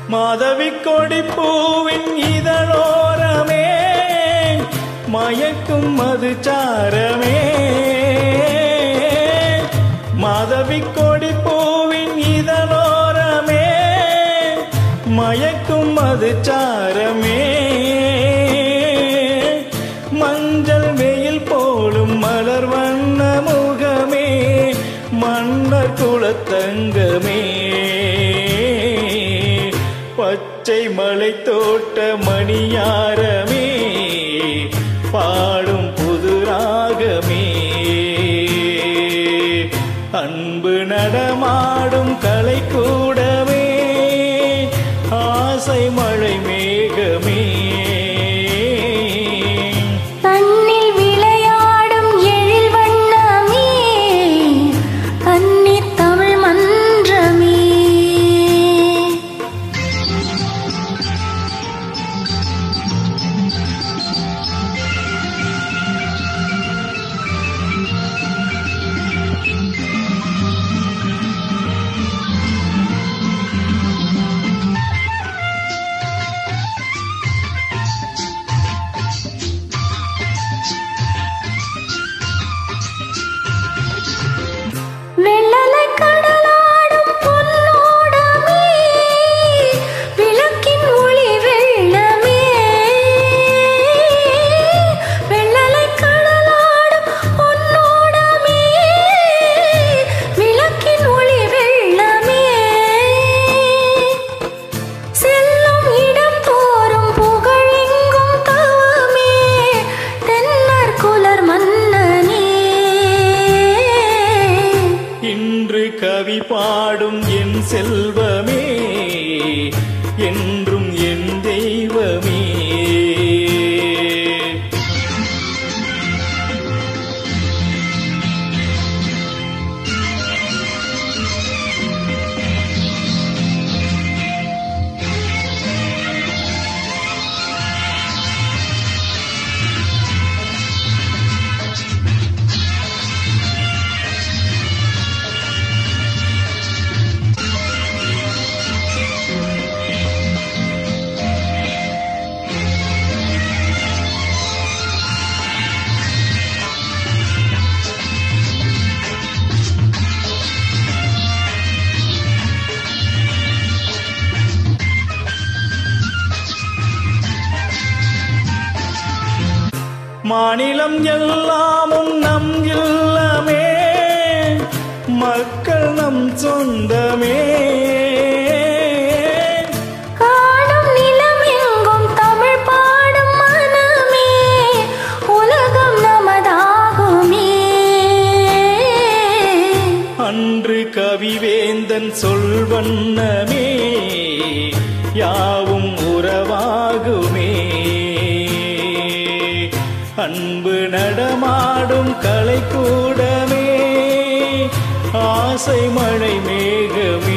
மாதவி கொடி பூவின் இதழோரமே மயக்கும் மது சாரமே மாதவி கொடி பூவின் இதழோரமே மயக்கும் மது சாரமே மஞ்சள் வெயில் போலும் மலர் வண்ண முகமே மன்னர் குலத்தங்கமே பச்சை மலை தோட்ட மணியாரமே பாடும் புது ராகமே அன்பு நடமாடும் கலை கூடவே ஆசை மழை மேகமே கண்ணில் விளையாடும் எழில் வண்ணமே கன்னித் தமிழ் மன்றமே வெள்ளலை கடலாடும் பொன்னோடமே விளக்கின் ஒளி வெள்ளமே வெள்ளலை கடலாடும் பொன்னோடமே விளக்கின் ஒளி வெள்ளமே செல்லும் இடம் தோறும் புகழெங்கும் தவமே தென்னர் குலர் மன்னனே இன்று கவி பாடும் என் செல்வமே என்றும் என் தெய்வமே மாநிலம் எல்லாமும் நம் இல்லமே மக்கள் நம் சொந்தமே காணும் நிலம் எங்கும் தமிழ் பாடும் மனமே உலகம் நமதாகுமே அன்று கவிவேந்தன் சொல்வண்ணமே யாவும் உறவாகுமே அன்பு நடமாடும் கலை கூடமே ஆசை மழை மேகமே